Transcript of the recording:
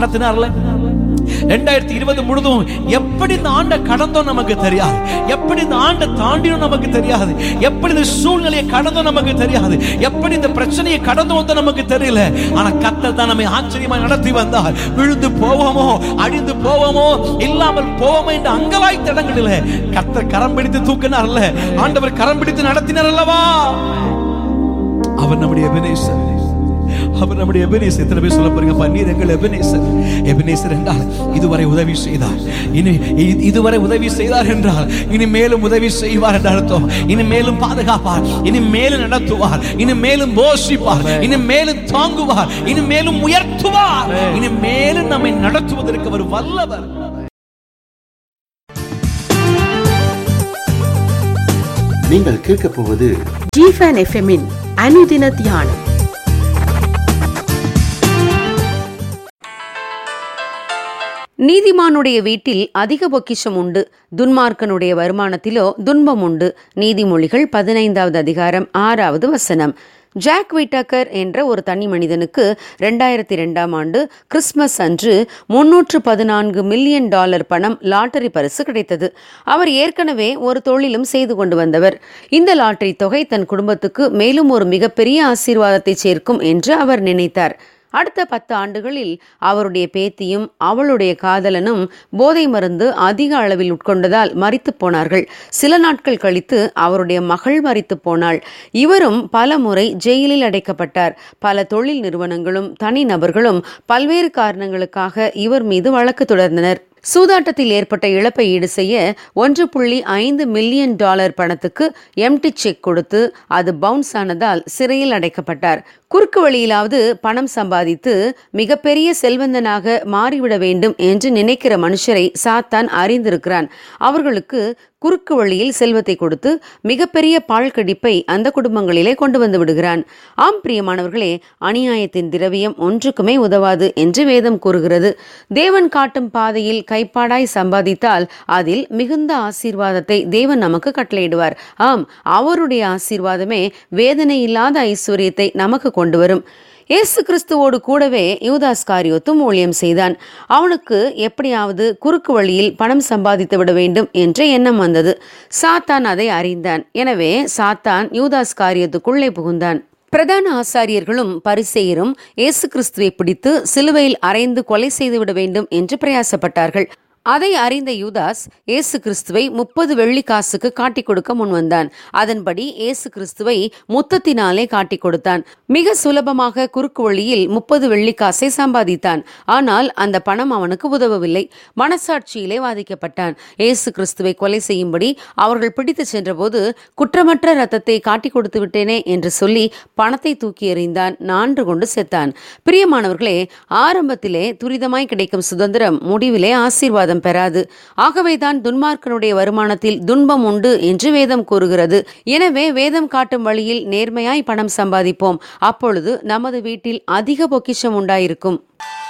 நடத்தினார்ல ரெண்டாயிரத்தி இருபது முழுதும் எப்படி இந்த ஆண்டை கடந்தோம் நமக்கு தெரியாது எப்படி இந்த ஆண்டை தாண்டினோம் நமக்கு தெரியாது எப்படி இந்த சூழ்நிலையை கடந்தோம் நமக்கு தெரியாது எப்படி இந்த பிரச்சனையை கடந்து வந்தோம் நமக்கு தெரியல ஆனா கத்தர் தான் நம்மை ஆச்சரியமா நடத்தி வந்தார் விழுந்து போவோமோ அழிந்து போவோமோ இல்லாமல் போவோமோ என்ற அங்கலாய் தடங்களில் கத்தர் கரம் பிடித்து தூக்கினார்ல ஆண்டவர் கரம் பிடித்து நடத்தினார் அல்லவா அவர் நம்முடைய எபினேசர் அவர் நம்முடைய எபினேசர் எத்தனை பேர் சொல்ல போறீங்க நீர் எங்கள் எபினேசர் எபினேசர் என்றால் இதுவரை உதவி செய்தார் இனி இ- இதுவரை உதவி செய்தார் என்றால் இனி மேலும் உதவி செய்வார் என்ற அர்த்தம் இனி மேலும் பாதுகாப்பார் இனி மேலும் நடத்துவார் இனி மேலும் போஷிப்பார் இனி மேலும் தாங்குவார் இனி மேலும் உயர்த்துவார் இனி மேலும் நம்மை நடத்துவதற்கு அவர் வல்லவர் நீங்கள் கேட்கப் போவது ஜிஃபன் எஃப்எம்மின் அனுதின தியானம் நீதிமானுடைய வீட்டில் அதிக பொக்கிஷம் உண்டு துன்மார்க்கனுடைய வருமானத்திலோ துன்பம் உண்டு நீதிமொழிகள் பதினைந்தாவது அதிகாரம் ஆறாவது வசனம் ஜாக் வைட்டாக்கர் என்ற ஒரு தனி மனிதனுக்கு ரெண்டாயிரத்தி ரெண்டாம் ஆண்டு கிறிஸ்மஸ் அன்று முன்னூற்று பதினான்கு மில்லியன் டாலர் பணம் லாட்டரி பரிசு கிடைத்தது அவர் ஏற்கனவே ஒரு தொழிலும் செய்து கொண்டு வந்தவர் இந்த லாட்டரி தொகை தன் குடும்பத்துக்கு மேலும் ஒரு மிகப்பெரிய ஆசீர்வாதத்தை சேர்க்கும் என்று அவர் நினைத்தார் அடுத்த பத்து ஆண்டுகளில் அவருடைய பேத்தியும் அவளுடைய காதலனும் போதை மருந்து அதிக அளவில் உட்கொண்டதால் மரித்து போனார்கள் சில நாட்கள் கழித்து அவருடைய மகள் மரித்து போனாள் இவரும் பல முறை ஜெயிலில் அடைக்கப்பட்டார் பல தொழில் நிறுவனங்களும் தனிநபர்களும் பல்வேறு காரணங்களுக்காக இவர் மீது வழக்கு தொடர்ந்தனர் சூதாட்டத்தில் ஏற்பட்ட இழப்பை ஈடு செய்ய ஒன்று புள்ளி ஐந்து மில்லியன் டாலர் பணத்துக்கு எம்டி செக் கொடுத்து அது பவுன்ஸ் ஆனதால் சிறையில் அடைக்கப்பட்டார் குறுக்கு வழியிலாவது பணம் சம்பாதித்து மிகப்பெரிய செல்வந்தனாக மாறிவிட வேண்டும் என்று நினைக்கிற மனுஷரை சாத்தான் அறிந்திருக்கிறான் அவர்களுக்கு குறுக்கு வழியில் செல்வத்தை கொடுத்து மிகப்பெரிய பாழ்கடிப்பை அந்த குடும்பங்களிலே கொண்டு வந்து விடுகிறான் ஆம் பிரியமானவர்களே அநியாயத்தின் திரவியம் ஒன்றுக்குமே உதவாது என்று வேதம் கூறுகிறது தேவன் காட்டும் பாதையில் கைப்பாடாய் சம்பாதித்தால் அதில் மிகுந்த ஆசீர்வாதத்தை தேவன் நமக்கு கட்டளையிடுவார் ஆம் அவருடைய ஆசீர்வாதமே வேதனை இல்லாத ஐஸ்வர்யத்தை நமக்கு கொண்டு வரும் இயேசு கிறிஸ்துவோடு கூடவே யூதாஸ் காரியோத்தும் ஊழியம் செய்தான் அவனுக்கு எப்படியாவது குறுக்கு வழியில் பணம் சம்பாதித்து விட வேண்டும் என்ற எண்ணம் வந்தது சாத்தான் அதை அறிந்தான் எனவே சாத்தான் யூதாஸ் காரியத்துக்குள்ளே புகுந்தான் பிரதான ஆசாரியர்களும் பரிசெயரும் இயேசு கிறிஸ்துவை பிடித்து சிலுவையில் அறைந்து கொலை செய்துவிட வேண்டும் என்று பிரயாசப்பட்டார்கள் அதை அறிந்த யூதாஸ் இயேசு கிறிஸ்துவை முப்பது வெள்ளி காசுக்கு காட்டிக் கொடுக்க முன்வந்தான் அதன்படி இயேசு கிறிஸ்துவை முத்தத்தினாலே காட்டிக் கொடுத்தான் மிக சுலபமாக குறுக்கு வழியில் முப்பது வெள்ளி காசை சம்பாதித்தான் ஆனால் அந்த பணம் அவனுக்கு உதவவில்லை மனசாட்சியிலே வாதிக்கப்பட்டான் இயேசு கிறிஸ்துவை கொலை செய்யும்படி அவர்கள் பிடித்து சென்றபோது குற்றமற்ற ரத்தத்தை காட்டிக் கொடுத்து விட்டேனே என்று சொல்லி பணத்தை தூக்கி எறிந்தான் நான்று கொண்டு செத்தான் பிரியமானவர்களே ஆரம்பத்திலே துரிதமாய் கிடைக்கும் சுதந்திரம் முடிவிலே ஆசீர்வாதம் பெறாது ஆகவேதான் துன்மார்க்கனுடைய வருமானத்தில் துன்பம் உண்டு என்று வேதம் கூறுகிறது எனவே வேதம் காட்டும் வழியில் நேர்மையாய் பணம் சம்பாதிப்போம் அப்பொழுது நமது வீட்டில் அதிக பொக்கிஷம் உண்டாயிருக்கும்